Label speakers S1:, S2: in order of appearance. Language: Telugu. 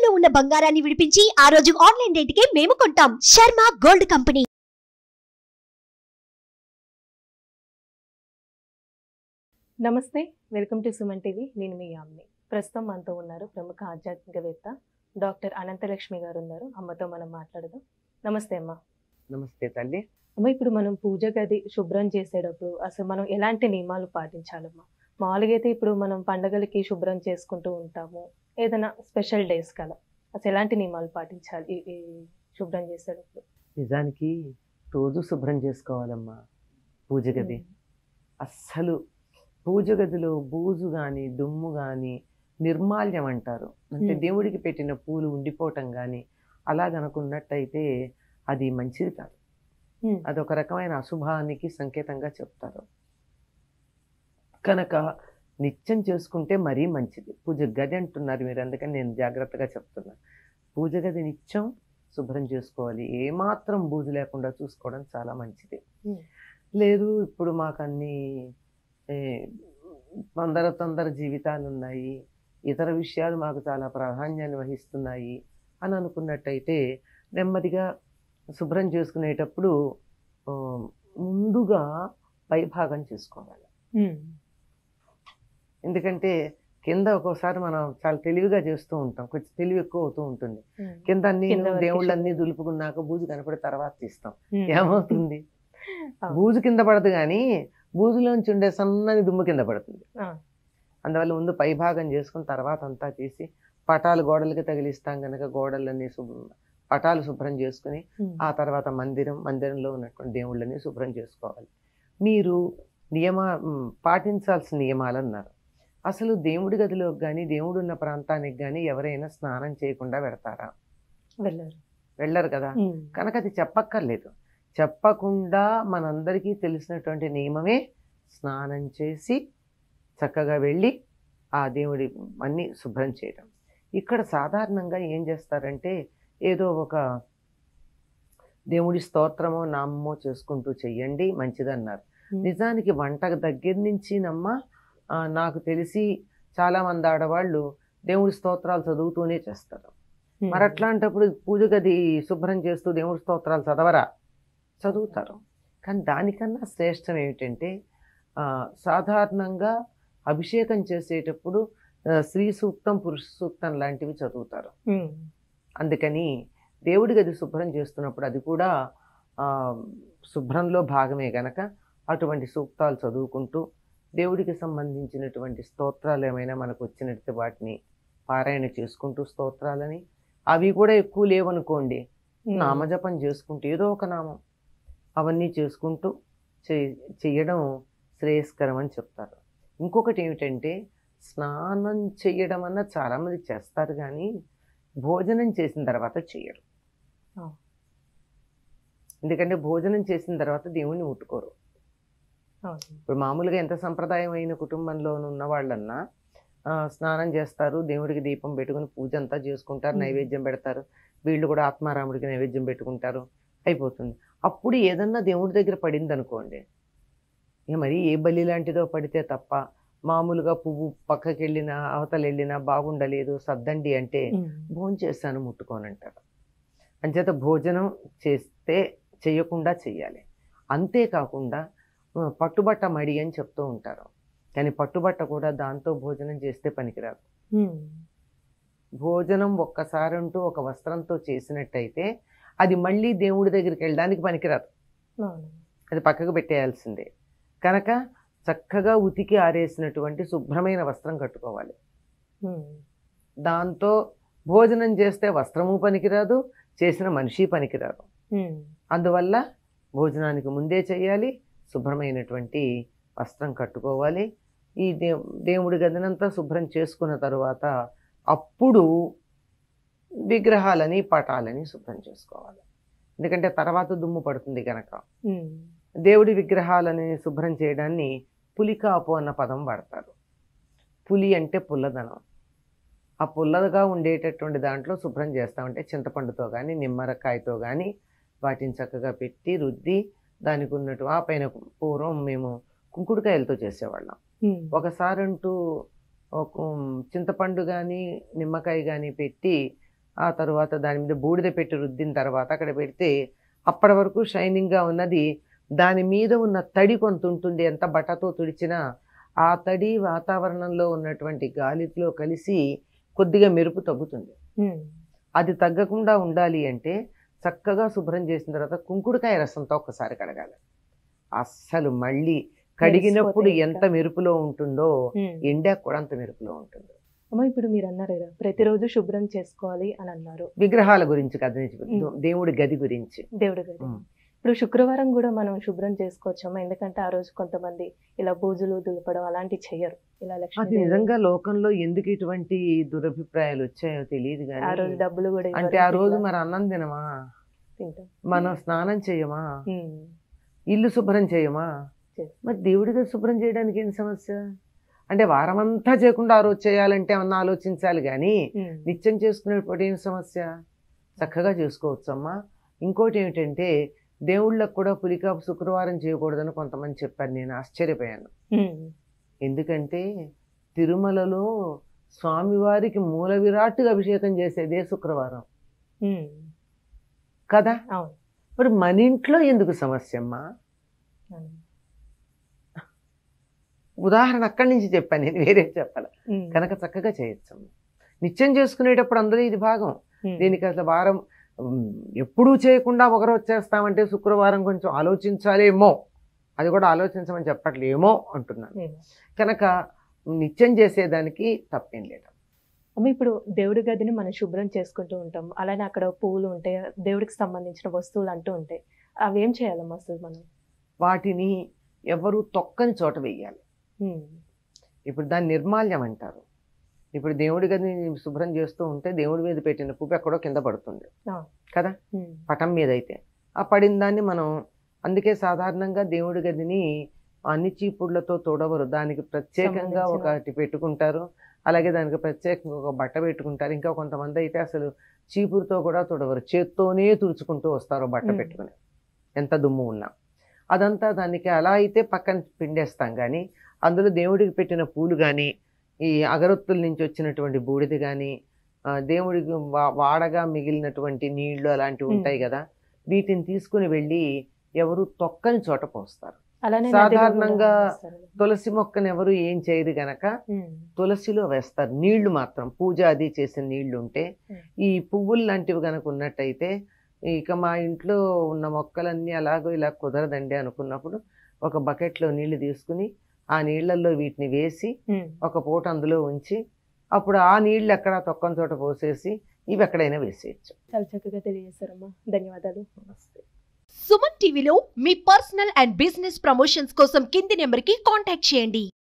S1: తాకట్టులో ఉన్న బంగారాన్ని విడిపించి ఆ రోజు ఆన్లైన్ రేటుకే మేము కొంటాం శర్మ గోల్డ్ కంపెనీ
S2: నమస్తే వెల్కమ్ టు సుమన్ టీవీ నేను మీ యామ్ని ప్రస్తుతం మనతో ఉన్నారు ప్రముఖ ఆధ్యాత్మికవేత్త డాక్టర్ అనంతలక్ష్మి గారు ఉన్నారు అమ్మతో మనం మాట్లాడదాం నమస్తే అమ్మ
S3: నమస్తే తల్లి
S2: అమ్మ ఇప్పుడు మనం పూజ గది శుభ్రం చేసేటప్పుడు అసలు మనం ఎలాంటి నియమాలు పాటించాలమ్మా మామూలుగా అయితే ఇప్పుడు మనం పండగలకి శుభ్రం చేసుకుంటూ ఉంటాము ఏదైనా స్పెషల్ డేస్ కల అసలు ఎలాంటి నియమాలు పాటించాలి ఈ- ఈ శుభ్రం చేసేటప్పుడు
S3: నిజానికి రోజు శుభ్రం చేసుకోవాలమ్మా పూజ గది అస్సలు పూజ గదిలో బూజు కానీ దుమ్ము కానీ నిర్మాల్యం అంటారు అంటే
S2: Hmm.
S3: దేవుడికి పెట్టిన పూలు ఉండిపోవటం కానీ అలాగనుకున్నట్టయితే అది మంచిది కాదు
S2: ఉమ్.
S3: అదొక రకమైన అశుభానికి సంకేతంగా చెప్తారు కనుక నిత్యం చేసుకుంటే మరీ మంచిది పూజ గది అంటున్నారు మీరు అందుకని నేను జాగ్రత్తగా చెప్తున్నా పూజ గది నిత్యం శుభ్రం చేసుకోవాలి ఏమాత్రం బూజు లేకుండా చూసుకోవడం చాలా మంచిది
S2: Hmm.
S3: లేదు ఇప్పుడు మాకు అన్ని ఏ, తొందర తొందర జీవితాలు ఉన్నాయి ఇతర విషయాలు మాకు చాలా ప్రాధాన్యాన్ని వహిస్తున్నాయి అని అనుకున్నట్టయితే నెమ్మదిగా శుభ్రం చేసుకునేటప్పుడు ఆ, ముందుగా పైభాగం చేసుకోవాలి
S2: ఉమ్.
S3: ఎందుకంటే కింద ఒక్కోసారి మనం చాలా తెలివిగా చేస్తూ ఉంటాం కొంచెం తెలివి ఎక్కువ అవుతూ ఉంటుంది
S2: ఉమ్.
S3: కింద అన్ని
S2: కింద వరకే
S3: దేవుళ్ళన్నీ దులుపుకున్నాక బూజు కనపడి తర్వాత తీస్తాం
S2: ఉమ్.
S3: ఏమవుతుంది
S2: అవును.
S3: బూజు కింద పడదు కానీ బూజులోంచి ఉండే సన్నని దుమ్ము కింద పడుతుంది
S2: ఆ.
S3: అందువల్ల ముందు పైభాగం చేసుకుని తర్వాత అంతా తీసి పటాలు గోడలకి తగిలిస్తాం కనుక గోడలన్నీ శుభ్రం పటాలు శుభ్రం చేసుకుని
S2: ఉమ్.
S3: ఆ తర్వాత మందిరం మందిరంలో ఉన్నటువంటి దేవుళ్ళని శుభ్రం చేసుకోవాలి మీరు నియమ మ్, పాటించాల్సిన నియమాలు అన్నారు అసలు దేవుడి గదిలోకి కానీ దేవుడు ఉన్న ప్రాంతానికి కానీ ఎవరైనా స్నానం చేయకుండా పెడతారా
S2: వెళ్ళారు
S3: వెళ్ళరు కదా
S2: ఉమ్.
S3: కనుక అది చెప్పక్కర్లేదు చెప్పకుండా మనందరికీ తెలిసినటువంటి నియమమే స్నానం చేసి చక్కగా వెళ్ళి ఆ దేవుడి అన్ని శుభ్రం చేయడం ఇక్కడ సాధారణంగా ఏం చేస్తారంటే ఏదో ఒక దేవుడి స్తోత్రమో నామమో చేసుకుంటూ చెయ్యండి మంచిదన్నారు
S2: ఉమ్.
S3: నిజానికి వంట దగ్గర నుంచి నమ్మ ఆ, నాకు తెలిసి చాలా మంది ఆడవాళ్ళు దేవుడి స్తోత్రాలు చదువుతూనే చేస్తారు
S2: ఉమ్.
S3: మరి అట్లాంటప్పుడు పూజ గది శుభ్రం చేస్తూ దేవుడి స్తోత్రాలు చదవరా చదువుతారు కానీ దానికన్నా శ్రేష్టం ఏమిటంటే ఆ, సాధారణంగా అభిషేకం చేసేటప్పుడు ఆ, స్త్రీ సూక్తం పురుష సూక్తం లాంటివి చదువుతారు
S2: ఉమ్.
S3: అందుకని దేవుడి గది శుభ్రం చేస్తున్నప్పుడు అది కూడా ఆ, శుభ్రంలో భాగమే గనక అటువంటి సూక్తాలు చదువుకుంటూ దేవుడికి సంబంధించినటువంటి స్తోత్రాలు ఏమైనా మనకు వచ్చినట్టు వాటిని పారాయణ చేసుకుంటూ స్తోత్రాలని అవి కూడా ఎక్కువ లేవనుకోండి
S2: ఉమ్.
S3: నామజపం చేసుకుంటూ ఏదో ఒక నామం అవన్నీ చేసుకుంటూ చెయ్- చెయ్యడం శ్రేయస్కరం అని చెప్తారు ఇంకొకటి ఏమిటంటే స్నానం చేయడం అన్న చాలామంది చేస్తారు కానీ భోజనం చేసిన తర్వాత చేయరు
S2: ఆ.
S3: ఎందుకంటే భోజనం చేసిన తర్వాత దేవుణ్ణి ముట్టుకోరు
S2: అవును.
S3: ఇప్పుడు మామూలుగా ఎంత సంప్రదాయమైన కుటుంబంలో ఉన్న వాళ్ళన్నా ఆ, స్నానం చేస్తారు దేవుడికి దీపం పెట్టుకుని పూజ అంతా చేసుకుంటారు
S2: మ్మ్.
S3: నైవేద్యం పెడతారు వీళ్ళు కూడా ఆత్మారాముడికి నైవేద్యం పెట్టుకుంటారు అయిపోతుంది అప్పుడు ఏదన్నా దేవుడి దగ్గర పడింది అనుకోండి ఇక మరి ఏ బలి లాంటిదో పడితే తప్ప మామూలుగా పువ్వు పక్కకి వెళ్ళినా అవతల వెళ్ళినా బాగుండలేదు సర్దండి అంటే
S2: ఉమ్.
S3: భోజనం చేస్తాను ముట్టుకోనంటారు అంచేత భోజనం చేస్తే చేయకుండా చెయ్యాలి అంతేకాకుండా ఆ, పట్టుబట్ట మడి అని చెప్తూ ఉంటారు కానీ పట్టుబట్ట కూడా దాంతో భోజనం చేస్తే పనికిరాదు
S2: ఉమ్.
S3: భోజనం ఒక్కసారి అంటూ ఒక వస్త్రంతో చేసినట్టయితే అది మళ్ళీ దేవుడి దగ్గరికి వెళ్ళడానికి పనికిరాదు
S2: అవును.
S3: అది పక్కకు పెట్టేయాల్సిందే కనుక చక్కగా ఉతికి ఆరేసినటువంటి శుభ్రమైన వస్త్రం కట్టుకోవాలి
S2: ఉమ్.
S3: దాంతో భోజనం చేస్తే వస్త్రము పనికిరాదు చేసిన మనిషి పనికిరాదు
S2: ఉమ్.
S3: అందువల్ల భోజనానికి ముందే చేయాలి శుభ్రమైనటువంటి వస్త్రం కట్టుకోవాలి ఈ దే దేవుడి గదినంతా శుభ్రం చేసుకున్న తరువాత అప్పుడు విగ్రహాలని పటాలని శుభ్రం చేసుకోవాలి ఎందుకంటే తర్వాత దుమ్ము పడుతుంది కనుక
S2: ఉమ్.
S3: దేవుడి విగ్రహాలని శుభ్రం చేయడాన్ని పులికాపు అన్న పదం వాడతారు పులి అంటే పుల్లదనం ఆ పుల్లగా ఉండేటటువంటి దాంట్లో శుభ్రం చేస్తామంటే చింతపండుతో కానీ నిమ్మరకాయతో కానీ వాటిని చక్కగా పెట్టి రుద్ది దానికి ఉన్నట్టు ఆ పైన పూర్వం మేము కుంకుడుకాయలతో చేసేవాళ్ళం
S2: ఉమ్.
S3: ఒకసారి అంటూ ఒక చింతపండు కానీ నిమ్మకాయ కానీ పెట్టి ఆ తర్వాత దాని మీద బూడిద పెట్టి రుద్దిన తర్వాత అక్కడ పెడితే అప్పటి వరకు షైనింగ్గా ఉన్నది దాని మీద ఉన్న తడి కొంత ఉంటుంది ఎంత బట్టతో తుడిచినా ఆ తడి వాతావరణంలో ఉన్నటువంటి గాలిలో కలిసి కొద్దిగా మెరుపు తగ్గుతుంది
S2: ఉమ్.
S3: అది తగ్గకుండా ఉండాలి అంటే చక్కగా శుభ్రం చేసిన తర్వాత కుంకుడుకాయ రసంతో ఒక్కసారి కడగాలి అస్సలు మళ్ళీ కడిగినప్పుడు
S2: మెరిసిపోతాయి
S3: ఎంత మెరుపులో ఉంటుందో
S2: ఉమ్.
S3: ఎండాక కూడా అంత మెరుపులో ఉంటుంది
S2: అమ్మ ఇప్పుడు మీరు అన్నారు కదా ప్రతిరోజు శుభ్రం చేసుకోవాలి అని అన్నారు
S3: విగ్రహాల గురించి కథ నుంచి
S2: మ్.
S3: దేవుడి గది గురించి
S2: దేవుడి గది
S3: ఉమ్.
S2: ఇప్పుడు శుక్రవారం కూడా మనం శుభ్రం చేసుకోవచ్చమ్మా ఎందుకంటే ఆ రోజు కొంతమంది ఇలా బూజులు దులపడం అలాంటివి చెయ్యరు ఇలా
S3: అది
S2: లక్ష్మీ
S3: నిజంగా లోకంలో ఎందుకు ఇటువంటి దురభిప్రాయాలు వచ్చాయో తెలియదు
S2: ఆ రోజు
S3: కానీ
S2: డబ్బులు కూడా ఇవ్వరు,
S3: అంటే ఆ రోజు
S2: తినరు,
S3: మరి అన్నం తినమా
S2: తింటాం
S3: మనం స్నానం చేయమా
S2: ఉమ్.
S3: ఇల్లు శుభ్రం చేయమా
S2: చేస్తాం.
S3: మరి దేవుడిగా శుభ్రం చేయడానికి ఏం సమస్య అంటే వారమంతా చేయకుండా ఆ రోజు చేయాలంటే ఏమన్నా ఆలోచించాలి కానీ
S2: ఉమ్.
S3: నిత్యం చేసుకునేటప్పుడు ఏం సమస్య చక్కగా చేసుకోవచ్చమ్మా ఇంకోటి ఏమిటంటే దేవుళ్ళకు కూడా పులికాపు శుక్రవారం చేయకూడదని కొంతమంది చెప్పారు నేను ఆశ్చర్యపోయాను
S2: ఉమ్.
S3: ఎందుకంటే తిరుమలలో స్వామివారికి మూల విరాట్టుగా అభిషేకం చేసేదే శుక్రవారం
S2: ఉమ్.
S3: కదా
S2: అవును
S3: మరి మన ఇంట్లో ఎందుకు సమస్య అమ్మా
S2: అవును.
S3: ఉదాహరణ అక్కడి నుంచి చెప్పాను నేను వేరే చెప్పాలి
S2: ఉమ్.
S3: కనుక చక్కగా చేయొచ్చమ్మా నిత్యం చేసుకునేటప్పుడు అందులో ఇది భాగం
S2: ఉమ్.
S3: దీనికి అసలు వారం ఉమ్, ఎప్పుడూ చేయకుండా ఒకరోజు చేస్తామంటే శుక్రవారం కొంచెం ఆలోచించాలేమో అది కూడా ఆలోచించమని చెప్పట్లేమో అంటున్నాను
S2: ఏమో.
S3: కనుక నిత్యం చేసేదానికి తప్పేం లేదు
S2: అమ్మ ఇప్పుడు దేవుడి గదిని మనం శుభ్రం చేసుకుంటూ ఉంటాం అలానే అక్కడ పువ్వులు ఉంటాయి దేవుడికి సంబంధించిన వస్తువులు అంటూ ఉంటాయి అవి ఏం చేయాలమ్మా అసలు మనం
S3: వాటిని ఎవరు తొక్కని చోట వేయాలి
S2: ఉమ్.
S3: ఇప్పుడు దాన్ని నిర్మాల్యం అంటారు ఇప్పుడు దేవుడి గదిని శుభ్రం చేస్తూ ఉంటే దేవుడి మీద పెట్టిన పువ్వు ఎక్కడో కింద పడుతుంది
S2: ఆ.
S3: కదా
S2: ఉమ్.
S3: పటం మీద అయితే ఆ పడిన దాన్ని మనం అందుకే సాధారణంగా దేవుడి గదిని అన్ని చీపుళ్లతో తొడవరు దానికి ప్రత్యేకంగా
S2: సంబంధించిన-
S3: ఒకటి పెట్టుకుంటారు అలాగే దానికి ప్రత్యేకంగా ఒక బట్ట పెట్టుకుంటారు ఇంకా కొంతమంది అయితే అసలు చీపురుతో కూడా తొడవరు చేత్తోనే తుడుచుకుంటూ వస్తారు బట్ట
S2: మ్.
S3: పెట్టుకుని ఎంత దుమ్ము ఉన్నా అదంతా దానికి అలా అయితే పక్కన పిండేస్తాం కానీ అందులో దేవుడికి పెట్టిన పూలు కానీ ఈ అగరొత్తుల నుంచి వచ్చినటువంటి బూడిద కానీ దేవుడికి వా- వాడగా మిగిలినటువంటి నీళ్లు అలాంటివి
S2: మ్.
S3: ఉంటాయి కదా వీటిని తీసుకుని వెళ్ళి ఎవరు తొక్కని చోట పోస్తారు
S2: అలానే నదిలో కూడా
S3: సాధారణంగా
S2: వేస్తారు.
S3: తులసి మొక్కను ఎవరు ఏం చేయరు గనక
S2: ఉమ్.
S3: తులసిలో వేస్తారు నీళ్లు మాత్రం పూజ అది చేసిన నీళ్లు ఉంటే
S2: Hmm.
S3: ఈ పువ్వులు లాంటివి కనుక ఉన్నట్టయితే ఇక మా ఇంట్లో ఉన్న మొక్కలన్నీ అలాగో ఇలా కుదరదండి అనుకున్నప్పుడు ఒక బకెట్లో నీళ్లు తీసుకుని ఆ నీళ్లలో వీటిని వేసి
S2: ఉమ్.
S3: ఒక పూట అందులో ఉంచి అప్పుడు ఆ నీళ్లు ఎక్కడ తొక్కని చోట పోసేసి ఇవి ఎక్కడైనా వేసేయచ్చు
S2: చాలా చక్కగా తెలియజేస్తారమ్మా ధన్యవాదాలు
S1: సుమన్ టీవీలో మీ పర్సనల్ అండ్ బిజినెస్ ప్రమోషన్స్ కోసం కింది నెంబర్కి కాంటాక్ట్ చేయండి